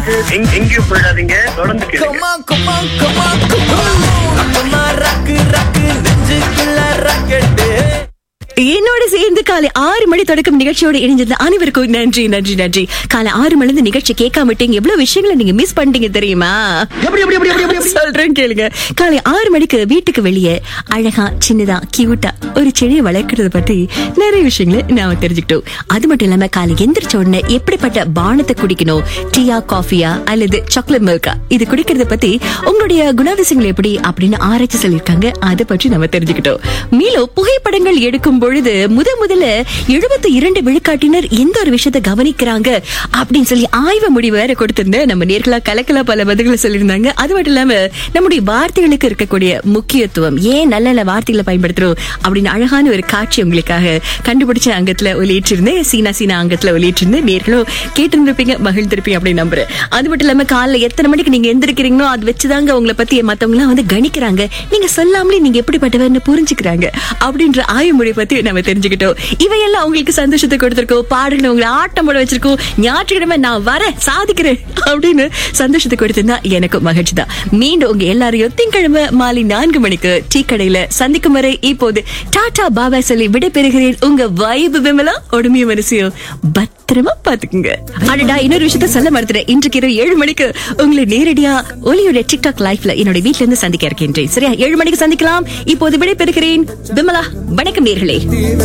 வந்து எங்க- எங்கேயும் போயிடாதீங்க தொடர்ந்து கேளுங்க Come on, come on, come on, come on. அப்பமா ராக்கு ராக்கு நெஞ்சுக்குள்ள ராக்கெட்டு என்னோட சேர்ந்து காலை ஆறு மணி தொடக்கம் நிகழ்ச்சியோட இணைஞ்சிருந்த அனைவருக்கும் நன்றி நன்றி நன்றி காலை ஆறு மணி இருந்து நிகழ்ச்சி கேட்காம விட்டீங்க எவ்வளவு விஷயங்களை நீங்க மிஸ் பண்ணிட்டீங்க தெரியுமா எப்படி எப்படி எப்படி எப்படி எப்படி சொல்றேன் கேளுங்க காலை ஆறு மணிக்கு வீட்டுக்கு வெளியே அழகா சின்னதா கியூட்டா ஒரு செடியை வளர்க்கறத பத்தி நிறைய விஷயங்களை நாம தெரிஞ்சுக்கிட்டோம் அது மட்டும் இல்லாம காலை எந்திரிச்ச உடனே எப்படிப்பட்ட பானத்தை குடிக்கணும் டீயா காஃபியா அல்லது சாக்லேட் மில்கா இது குடிக்கிறத பத்தி உங்களுடைய குணாதிசயங்கள் எப்படி அப்படின்னு ஆராய்ச்சி சொல்லியிருக்காங்க அதை பற்றி நம்ம தெரிஞ்சுக்கிட்டோம் மேலும் புகைப்படங்கள் எடுக்கும் பொழுது முத முதல்ல எழுபத்தி இரண்டு விழுக்காட்டினர் எந்த ஒரு விஷயத்தை கவனிக்கிறாங்க அப்படின்னு சொல்லி ஆய்வு முடிவு வேற கொடுத்திருந்தேன் நம்ம நேர்களா கலக்கலா பல பதில்களை சொல்லியிருந்தாங்க அது மட்டும் இல்லாம நம்முடைய வார்த்தைகளுக்கு இருக்கக்கூடிய முக்கியத்துவம் ஏன் நல்ல நல்ல வார்த்தைகளை பயன்படுத்துறோம் அப்படின்னு அழகான ஒரு காட்சி உங்களுக்காக கண்டுபிடிச்ச அங்கத்துல ஒலியிட்டிருந்தேன் சீனா சீனா அங்கத்துல ஒலியிட்டிருந்தேன் நேர்களும் கேட்டிருந்திருப்பீங்க மகிழ்ந்திருப்பீங்க அப்படின்னு நம்புறேன் அது மட்டும் இல்லாம காலைல எத்தனை மணிக்கு நீங்க எந்திரிக்கிறீங்களோ அது வச்சுதாங்க உங்களை பத்தி மத்தவங்க எல்லாம் வந்து கணிக்கிறாங்க நீங்க சொல்லாமலே நீங்க எப்படிப்பட்டவர்னு புரிஞ்சுக்கிறாங்க அப்படின்ற ஆய்வு மொழி பத்தி நம்ம தெரிஞ்சுக்கிட்டோம் இவையெல்லாம் உங்களுக்கு சந்தோஷத்தை கொடுத்திருக்கோம் பாடல்களை உங்களை ஆட்டம் போட வச்சிருக்கோம் ஞாயிற்றுக்கிழமை நான் வரேன் சாதிக்கிறேன் அப்படின்னு சந்தோஷத்தை கொடுத்திருந்தா எனக்கு மகிழ்ச்சி தான் மீண்டும் உங்க எல்லாரையும் திங்கட்கிழமை மாலை நான்கு மணிக்கு டீ கடையில சந்திக்கும் வரை இப்போது டாடா பாபா சொல்லி விடைபெறுகிறேன் உங்க வைபு விமலா ஒடுமைய மனசையும் பத்திரமா பாத்துக்குங்க அடடா இன்னொரு விஷயத்த சொல்ல மறுத்துறேன் இன்றைக்கு இரவு ஏழு மணிக்கு உங்களை நேரடியா ஒலியோட டிக்டாக் லைஃப்ல என்னோட வீட்ல இருந்து சந்திக்க இருக்கின்றேன் சரியா ஏழு மணிக்கு சந்திக்கலாம் இப்போது விடைபெறுகிறேன் விமலா வணக்கம் நேர்களே